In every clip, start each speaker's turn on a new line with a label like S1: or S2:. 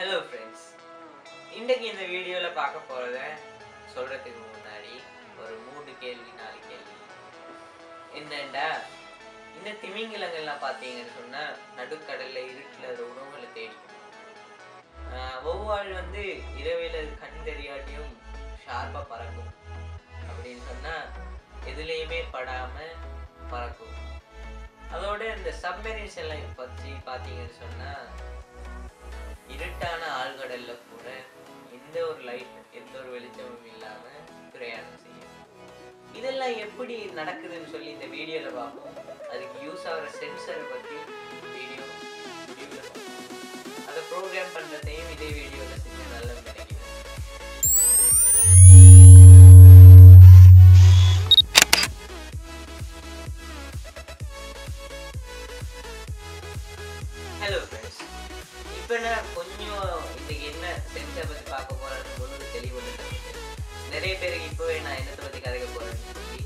S1: hello friends இன்றைக்கு இந்த வீடியோவில் பார்க்க போகிறத சொல்கிறதுக்கு முன்னாடி ஒரு மூணு கேள்வி நாலு கேள்வி என்னண்டா இந்த திமிங்கிலங்கள்லாம் பார்த்தீங்கன்னு சொன்னால் நடுக்கடலில் இருட்டில் அது உணவுகளை தேடி ஆஹ் வௌவால் வந்து இரவில் கண் தெரியாட்டியும் ஷார்ப்பாக பறக்கும் அப்படின்னு சொன்னால் எதுலேயுமே படாமல் பறக்கும் அதோட இந்த சப்மெரின்ஸ் எல்லாம் பற்றி பார்த்தீங்கன்னு சொன்னால் இருட்டான ஆழ்கடல்ல கூட எந்த ஒரு லைட் எந்த ஒரு வெளிச்சமும் இல்லாம பிரயாணம் செய்யும் இதெல்லாம் எப்படி நடக்குதுன்னு சொல்லி இந்த வீடியோல பார்ப்போம் அதுக்கு யூஸ் ஆகிற சென்சரை பத்தி வீடியோ வீடியோல பார்ப்போம் அதை ப்ரோக்ராம் பண்றதையும் இதே வீடியோல செஞ்சு நல்லது நினைக்கிறேன் ஹலோ ஃப்ரெண்ட்ஸ் இப்போ நான் கொஞ்சம் இன்னைக்கு என்ன சென்ஸை பற்றி பார்க்க போகிறேன்னு ஒன்று தெளிவு நிறைய பேருக்கு இப்போவே நான் என்னத்தை பற்றி கதைக்க போகிறேன்னு சொல்லி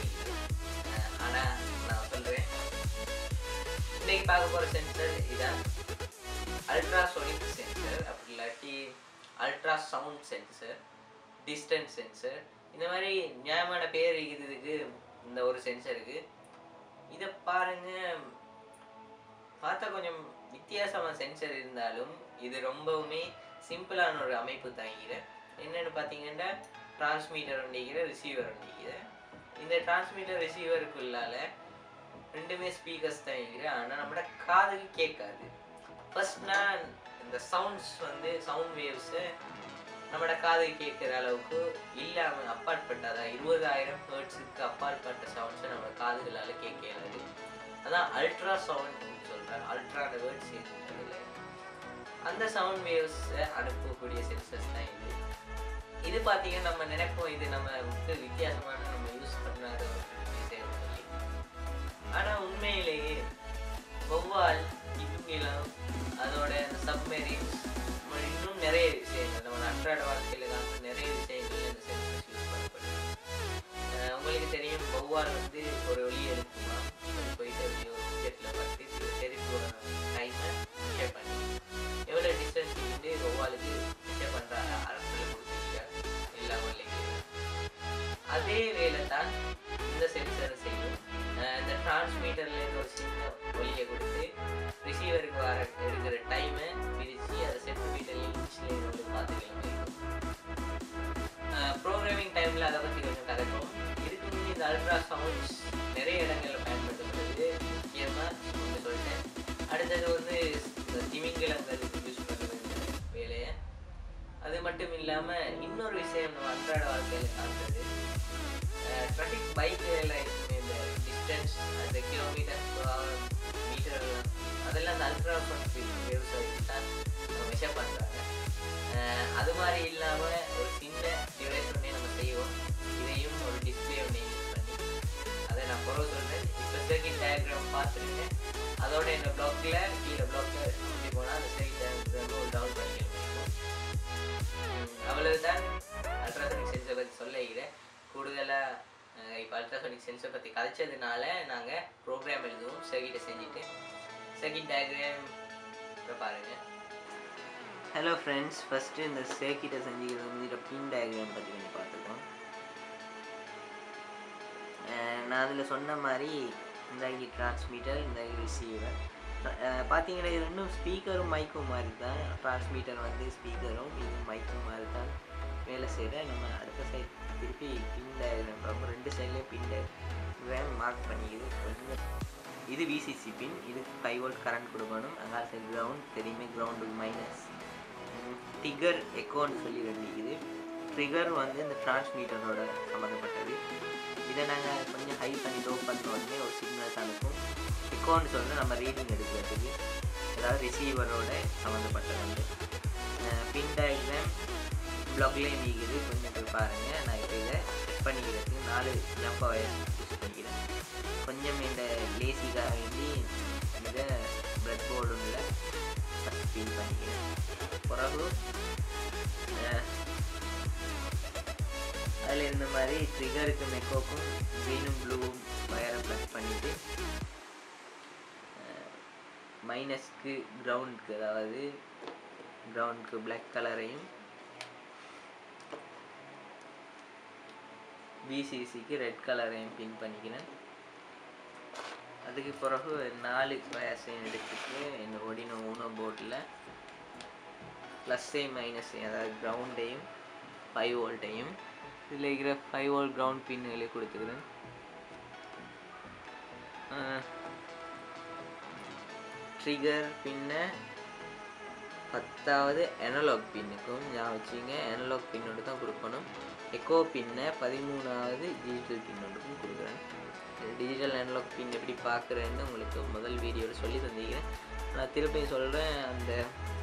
S1: ஆனால் நான் சொல்கிறேன் இன்னைக்கு பார்க்க போகிற சென்சர் இதான் அல்ட்ராசோனிக் சென்சர் அப்படி இல்லாட்டி ultra sound sensor distance sensor இந்த மாதிரி நியாயமான பேர் இருக்குதுக்கு இந்த ஒரு சென்சருக்கு இதை பாருங்க பார்த்தா கொஞ்சம் வித்தியாசமான சென்சர் இருந்தாலும் இது ரொம்பவுமே சிம்பிளான ஒரு அமைப்பு தாங்கிற என்னன்னு பார்த்தீங்கன்னா டிரான்ஸ்மீட்டர் ஒன்றிக்கிற ரிசீவர் ஒன்றிக்கிற இந்த டிரான்ஸ்மீட்டர் ரிசீவருக்குள்ளால ரெண்டுமே ஸ்பீக்கர்ஸ் தான் இருக்கிற ஆனால் நம்மளோட காதுக்கு கேட்காது ஃபர்ஸ்ட் நான் இந்த சவுண்ட்ஸ் வந்து சவுண்ட் வேவ்ஸை நம்மளோட காதுக்கு கேட்குற அளவுக்கு இல்லாமல் அப்பாற்பட்ட அதான் இருபதாயிரம் ஹேர்ட்ஸுக்கு அப்பாற்பட்ட சவுண்ட்ஸை நம்ம காதுகளால் கேட்க இயலாது அதான் அல்ட்ரா சவுண்ட் சொல்கிறேன் அல்ட்ரா வேர்ட்ஸ் இருக்குதுல அந்த சவுண்ட் வேவ்ஸை அனுப்பக்கூடிய சென்சர்ஸ் தான் இது இது பார்த்தீங்கன்னா நம்ம நினைப்போம் இது நம்ம வந்து வித்தியாசமான நம்ம யூஸ் பண்ணாத ஒரு விஷயம் சொல்லி ஆனால் உண்மையிலேயே வௌவால் திமிங்கிலம் அதோட சப்மெரின்ஸ் இன்னும் நிறைய விஷயங்கள் நம்ம அன்றாட வாழ்க்கையில் காண நிறைய விஷயங்கள் இந்த சென்சர்ஸ் யூஸ் பண்ணப்படுது அஹ் உங்களுக்கு தெரியும் வௌவால் வந்து ஒரு ஒளி எழுப்புமா அது போயிட்டு அப்படி ஒரு விக்கெட்டில் பட்டு திருப்பி ஒரு டைமை ஷேர் பண்ணி எவ்வளோ டிஸ்டன்ஸ் இருந்து வௌவாலுக்கு ஷேர் பண்ணுற அரசில் கொடுத்துருக்க இல்லாமல் அதே வேலை தான் இந்த சென்சர் செய்யும் அஹ் இந்த டிரான்ஸ்மீட்டர்லேருந்து ஒரு சின்ன ஒலியை கொடுத்து ரிசீவருக்கு வர எடுக்கிற டைமை பிரித்து அதை சென்டிமீட்டர் இன்ச்லேருந்து வந்து பார்த்துக்கலாம் ப்ரோக்ராமிங் டைமில் அதை பற்றி கொஞ்சம் கதைப்போம் இதுக்கு முன்னாடி இந்த அல்ட்ரா சவுண்ட்ஸ் நிறைய இடங்களில் பயன்படுத்தப்படுது முக்கியமாக ஒன்று சொல்லிட்டேன் அடுத்தது வந்து இந்த திமிங்கலங்களுக்கு யூஸ் பண்ணுறது இந்த வேலையை அது மட்டும் இல்லாமல் இன்னொரு விஷயம் நம்ம அன்றாட வாழ்க்கையில் காண்றது ட்ராஃபிக் பைக்கில் இருக்குமே இந்த டிஸ்டன்ஸ் அந்த கிலோமீட்டர் மீட்டர் அதெல்லாம் அந்த அல்ட்ரா வேவ்ஸ் வச்சு தான் மெஷர் பண்ணுறாங்க அது மாதிரி இல்லாமல் ஒரு சின்ன டிவைஸ் ஒன்றே நம்ம செய்வோம் இதையும் ஒரு டிஸ்பிளே ஒன்று யூஸ் பண்ணி அதை நான் பிறகு சொல்கிறேன் இப்போ சர்க்கிட் டயக்ராம் பார்த்துருக்கேன் அதோட இந்த பிளாக்ல கீழே பிளாக்ல இப்படி போனால் அந்த சர்க்கிட் டயக்ராம் ஒரு டவுன் பண்ணிக்க முடியும் அவ்வளவுதான் அல்ட்ராசோனிக் சென்சர் பற்றி சொல்லிக்கிறேன் கூடுதலாக இப்போ அல்ட்ராசோனிக் சென்சர் பற்றி கதைச்சதுனால நாங்கள் ப்ரோக்ராம் எழுதுவோம் சர்க்கிட்டை செஞ்சுட்டு சர்க்கிட் டயக்ராம் பாருங்கள் ஹலோ ஃப்ரெண்ட்ஸ் ஃபஸ்ட்டு இந்த சர்க்கிட்டை செஞ்சுக்கிறது வந்து இதில் பின் டயக்ராம் பற்றி கொஞ்சம் பார்த்துக்கோம் நான் அதில் சொன்ன மாதிரி இந்த டிரான்ஸ்மீட்டர் இந்த ரிசீவர் பார்த்தீங்கன்னா இது ரெண்டும் ஸ்பீக்கரும் மைக்கும் மாதிரி தான் டிரான்ஸ்மீட்டர் வந்து ஸ்பீக்கரும் இது மைக்கும் மாதிரி தான் வேலை செய்கிற நம்ம அடுத்த சைட் திருப்பி பின் டயக்ராம் பார்ப்போம் ரெண்டு சைட்லேயும் பின் டயக்ராம் மார்க் பண்ணிக்குது கொஞ்சம் இது விசிசி பின் இது ஃபைவ் வோல்ட் கரண்ட் கொடுக்கணும் அங்கே சைடு கிரவுண்ட் தெரியுமே கிரவுண்டுக்கு மைனஸ் டிகர் எக்கோன்னு சொல்லி வேண்டிக்குது ட்ரிகர் வந்து இந்த டிரான்ஸ்மீட்டரோட சம்மந்தப்பட்டது இதை நாங்கள் கொஞ்சம் ஹை பண்ணி லோ பண்ண உடனே ஒரு சிக்னல்ஸ் அனுப்பும் எக்கோன்னு சொல்லி நம்ம ரீடிங் எடுக்கிறதுக்கு அதாவது ரிசீவரோட சம்மந்தப்பட்டது வந்து பின் டயக்ராம் ப்ளாக்லேயும் நீக்குது கொஞ்சம் போய் பாருங்கள் நான் இப்போ இதை செட் பண்ணிக்கிறதுக்கு நாலு ஜம்ப் வயர் யூஸ் பண்ணிக்கிறேன் கொஞ்சம் இந்த லேசிக்காக வேண்டி இதை பிரெட் போர்டு ஒன்றில் ஃபஸ்ட் ஃபீல் பண்ணிக்கிறேன் பிறகு அதில் இந்த மாதிரி ட்ரிகருக்கு மெக்கோக்கும் க்ரீனும் ப்ளூவும் வயரை ப்ளஸ் பண்ணிவிட்டு மைனஸ்க்கு கிரவுண்டுக்கு அதாவது ப்ரௌனுக்கு black கலரையும் பிசிசிக்கு ரெட் கலரையும் பின் பண்ணிக்கிறேன் அதுக்கு பிறகு நாலு வயசையும் எடுத்துட்டு இந்த ஒடினோ ஊனோ போர்டில் ப்ளஸ்ஸையும் மைனஸையும் அதாவது கிரவுண்டையும் ஃபைவ் வோல்ட்டையும் இதில் இருக்கிற ஃபைவ் வோல்ட் கிரவுண்ட் பின்னுகளை கொடுத்துக்கிறேன் ட்ரிகர் பின்ன பத்தாவது அனலாக் பின்னுக்கும் ஞாபகம் வச்சுங்க அனலாக் பின்னோடு தான் கொடுக்கணும் எக்கோ பின்னை பதிமூணாவது டிஜிட்டல் பின்னோடுக்கும் கொடுக்குறேன் டிஜிட்டல் அனலாக் பின் எப்படி பார்க்குறேன்னு உங்களுக்கு முதல் வீடியோவில் சொல்லி தந்திக்கிறேன் நான் திருப்பியும் சொல்கிறேன் அந்த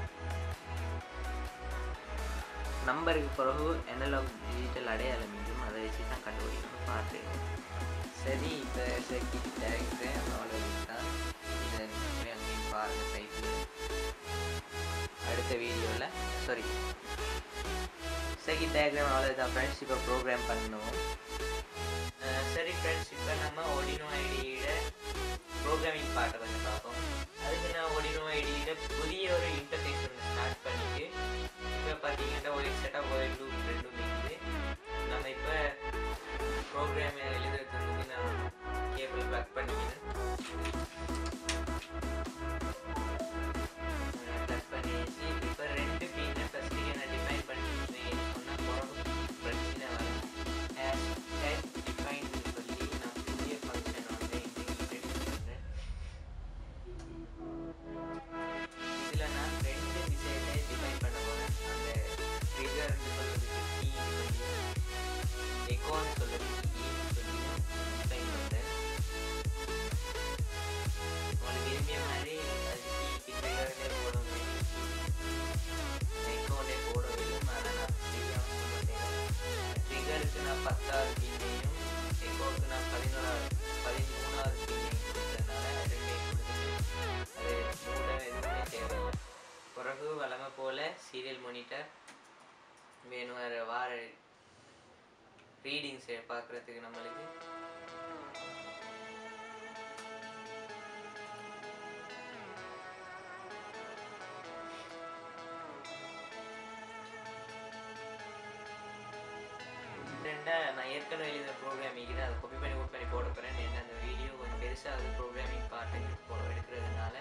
S1: நம்பருக்கு பிறகு அனலாக் டிஜிட்டல் அடையாளம் மீண்டும் அதை வச்சு தான் கண்டுபிடிக்கணும் பார்த்து சரி இப்போ சர்க்கிட் டேரக்டர் அவ்வளோ தான் இதை போய் அங்கேயும் பாருங்கள் சைட்டில் அடுத்த வீடியோவில் சாரி சர்க்கிட் டயக்ராம் அவ்வளோதான் ஃப்ரெண்ட்ஸ் இப்போ ப்ரோக்ராம் பண்ணுவோம் அஹ் சரி ஃப்ரெண்ட்ஸ் இப்போ நம்ம ஒடினோ ஐடியோட ப்ரோக்ராமிங் பார்ட்டை கொஞ்சம் பார்ப்போம் அதுக்கு நான் ஒடினோ ஐடியோட புதிய ஒரு இன்டர்ஃபேஸ் ஒன்று ஸ்டார்ட் பண்ணிட்டு இப்போ பார்த்தீங்கன்னா ஒரு செட்டப் ஒரு லூப் ரெண்டும் இருக்குது நம்ம இப்போ ப்ரோக்ராம் எழுதுறதுக்கு நான் கேபிள் ப்ளக் பண்ணிக்கிறேன் ப்ளக் பண்ணியாச்சு இப்போ ரெண்டு பின்னை ஃபஸ்ட்டு நான் டிஃபைன் பண்ணிக்கிறேன் சொன்னால் போகிறோம் பிரச்சனை வரும் ஹேஷ் டேக் டிஃபைன் சொல்லி நான் புதிய ஃபங்க்ஷன் வந்து இன்டெகிரேட் பண்ணுறேன் இதில் நான் ரெண்டு விஷயத்தை டிஃபைன் பண்ண போகிறேன் அந்த ட்ரிகர்னு சொல்கிறதுக்கு கீன்னு சொல்லி எக்கோன்னு சொல்கிறதுக்கு ஈன்னு சொல்லி டிஃபைன் பண்ணுறேன் உங்களுக்கு விரும்பிய மாதிரி அதுக்கு கீக்கு ட்ரிகர்னே போட முடியும் எக்கோனே போட முடியும் ஆனால் நான் தெரியாமல் மாட்டேன் ட்ரிகருக்கு நான் பத்தாவது பின்னையும் எக்கோவுக்கு நான் பதினோராவது பதிமூணாவது பின்னையும் கொடுத்ததுனால ரெண்டையும் கொடுத்துட்டு அது மூட எதுவுமே தேவை பிறகு வழமை போல் சீரியல் மானிட்டர் வேணும் வேறு வார ரீடிங்ஸ் பார்க்குறதுக்கு நம்மளுக்கு ரெண்டா நான் ஏற்கனவே எழுதின ப்ரோக்ராமிங் அதை காப்பி பண்ணி கோட் பண்ணி போட போகிறேன் என்ன அந்த வீடியோ கொஞ்சம் பெருசாக அது ப்ரோக்ராமிங் பார்ட்டு போ எடுக்கிறதுனால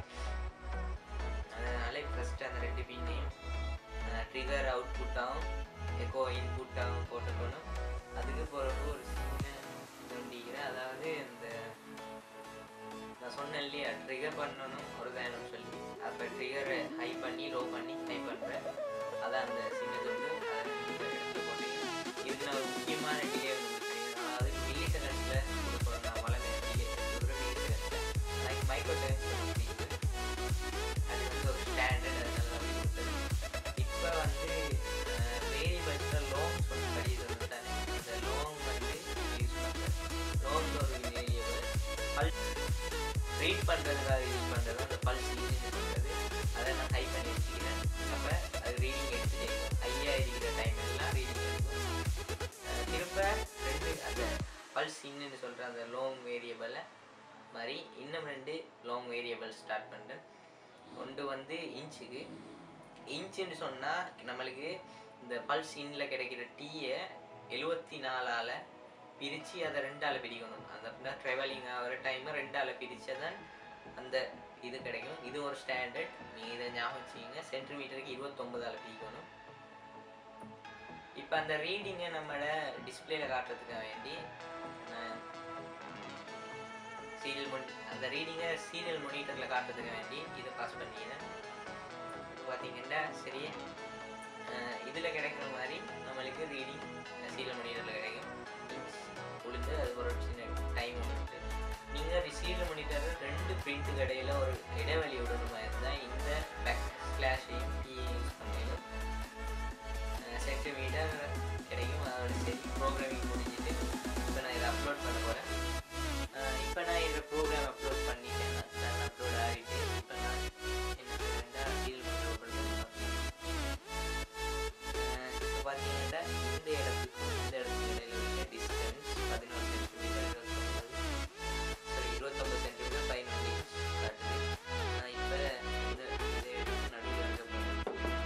S1: அதனால ஃபஸ்ட்டு அந்த ரெண்டு பின்னையும் ட்ரிகர் அவுட்புட்டாகவும் எக்கோ இன்புட்டாகவும் போட்டுக்கணும் அதுக்கு பிறகு ஒரு சின்ன தோண்டிக்கிறேன் அதாவது இந்த நான் சொன்னேன் இல்லையா ட்ரிகர் பண்ணணும் ஒரு வேணும்னு சொல்லி அப்போ ட்ரிகரை ஹை பண்ணி லோ பண்ணி ஹை பண்ணுறேன் அதான் அந்த சின்ன துண்டு அதை இந்த இடத்துல போட்டுக்கிறேன் இதுக்கு நான் ஒரு முக்கியமான டிலே அதாவது மில்லி செகண்ட்ஸில் கொடுக்கணும் நான் வளமே டிலே ஒரு மில்லி செகண்ட்ஸில் லைக் மைக்ரோ செகண்ட்ஸ் அது வந்து ஒரு ஸ்டாண்டர்ட் அதனால தான் அப்படி கொடுத்தது இப்போ வந்து வேரியபிள்ஸில் லோங் சொல்லி படிக்கிறது வந்துட்டாங்க இந்த லோங் வந்து யூஸ் பண்ணுறேன் லோங் ஒரு வேரியபிள் பல்ஸ் ரீட் பண்ணுறதுக்காக யூஸ் பண்ணுறது அந்த பல்ஸ் யூஸ் பண்ணுறது அதை நான் ஹை பண்ணி வச்சுக்கிறேன் அப்போ அது ரீடிங் எடுத்துகிட்டே இருக்கும் ஹையாக இருக்கிற டைம் எல்லாம் ரீடிங் எடுக்கும் அஹ் திரும்ப ரெண்டு அந்த பல்ஸ் இன்னுன்னு சொல்கிற அந்த லாங் வேரியபிளை மாதிரி இன்னும் ரெண்டு லாங் வேரியபிள் ஸ்டார்ட் பண்ணுறேன் ஒன்று வந்து இன்ச்சுக்கு இன்ச்சுன்னு சொன்னால் நம்மளுக்கு இந்த பல்ஸ் இன்னில் கிடைக்கிற டீயை எழுவத்தி நாலால் பிரித்து அதை ரெண்டால் பிரிக்கணும் அந்த அப்படின்னா ட்ராவலிங் ஆகிற டைமை ரெண்டால் பிரித்தா தான் அந்த இது கிடைக்கும் இது ஒரு ஸ்டாண்டர்ட் நீங்கள் இதை ஞாபகம் வச்சுக்கிங்க சென்டிமீட்டருக்கு இருபத்தொம்பதால் பிரிக்கணும் இப்போ அந்த ரீடிங்கை நம்மளோட டிஸ்பிளேல காட்டுறதுக்காக வேண்டி சீரியல் மொனி அந்த ரீடிங்கை சீரியல் மொனிட்டரில் காட்டுறதுக்கு வேண்டி இதை பாஸ் பண்ணிக்கிறேன் இப்போ பார்த்தீங்கன்னா சரி இதில் கிடைக்கிற மாதிரி நம்மளுக்கு ரீடிங் சீரியல் மொனிட்டரில் கிடைக்கும் உளுந்து அது ஒரு சின்ன டைம் வந்துட்டு நீங்கள் சீரியல் மொனிட்டர் ரெண்டு பிரிண்ட்டுக்கு இடையில ஒரு இடைவெளி விடணுமா இருந்தால் இந்த பேக் ஸ்லாஷையும் யூஸ் பண்ணிடும் சென்டிமீட்டர் கிடைக்கும் அதோட சரி ப்ரோக்ராமிங் முடிஞ்சிட்டு இப்போ நான் இதை அப்லோட் பண்ண போகிறேன் இப்போ நான் இதில் ப்ரோக்ராம் அப்லோட் பண்ணிட்டேன் நான் அப்லோட் ஆகிட்டு இப்போ நான் என்ன செய்யறேன்டா டீல் பண்ண ஓப்பன் இப்போ பார்த்தீங்கன்னா இந்த இடத்துக்கும் இந்த இடத்துக்கு இடையில உள்ள டிஸ்டன்ஸ் பதினோரு சென்டிமீட்டர் சாரி இருபத்தொம்பது சென்டிமீட்டர் பதினொன்று இன்ச் காட்டுது நான் இப்போ இந்த இதை எடுத்து நடுவில் வைக்க போகிறேன்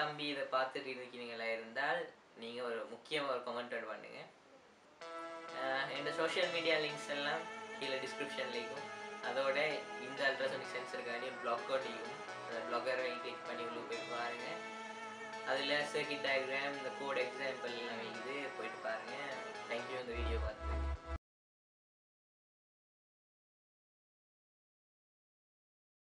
S1: தம்பி இதை பார்த்துட்டு இருக்கீங்களா இருந்தால் நீங்கள் ஒரு முக்கியமாக ஒரு கமெண்ட் பண்ணுங்க இந்த சோஷியல் மீடியா லிங்க்ஸ் எல்லாம் கீழே டிஸ்கிரிப்ஷன்ல இருக்கும் அதோட இந்த அல்ட்ராசோனிக் சென்சருக்காண்டி பிளாக் அவுட் இருக்கும் அந்த பிளாகரை கிளிக் பண்ணி உள்ள போயிட்டு பாருங்க அதில் சர்க்கிட் டயக்ராம் இந்த கோட் எக்ஸாம்பிள் எல்லாம் இருக்குது போயிட்டு பாருங்க தேங்க்யூ